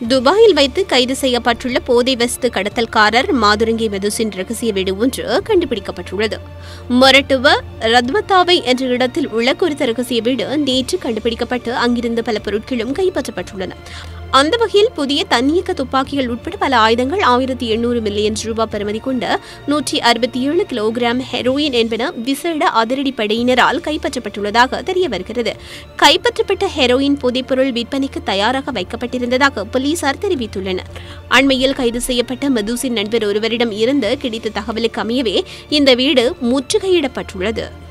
துபாயில் வைத்து கைது செய்யப்பட்டுள்ள போதை வஸ்து கடத்தல்காரர் மாதுரங்கி மெதுசின் ரகசிய வீடு ஒன்று கண்டுபிடிக்கப்பட்டுள்ளது மொரட்டுவ ரத்வத்தாவை என்ற இடத்தில் உள்ள குறித்த ரகசிய வீடு நேற்று கண்டுபிடிக்கப்பட்டு அங்கிருந்து பல பொருட்களும் கைப்பற்றப்பட்டுள்ளன அந்த வகையில் புதிய தன்னியக்க துப்பாக்கிகள் உட்பட பல ஆயுதங்கள் ஆயிரத்தி எண்ணூறு மில்லியன் ரூபாய் பெறுமதி கொண்ட நூற்றி அறுபத்தி ஏழு கிலோகிராம் ஹெரோயின் என்பன விசேட அதிரடி படையினரால் கைப்பற்றப்பட்டுள்ளதாக தெரிய வருகிறது கைப்பற்றப்பட்ட ஹெரோயின் போதைப்பொருள் விற்பனைக்கு தயாராக வைக்கப்பட்டிருந்ததாக போலீசார் தெரிவித்துள்ளனர் அண்மையில் கைது செய்யப்பட்ட மதுசின் நண்பர் ஒருவரிடம் இருந்து கிடைத்த தகவலுக்கு அமையவே இந்த வீடு முற்றுகையிடப்பட்டுள்ளது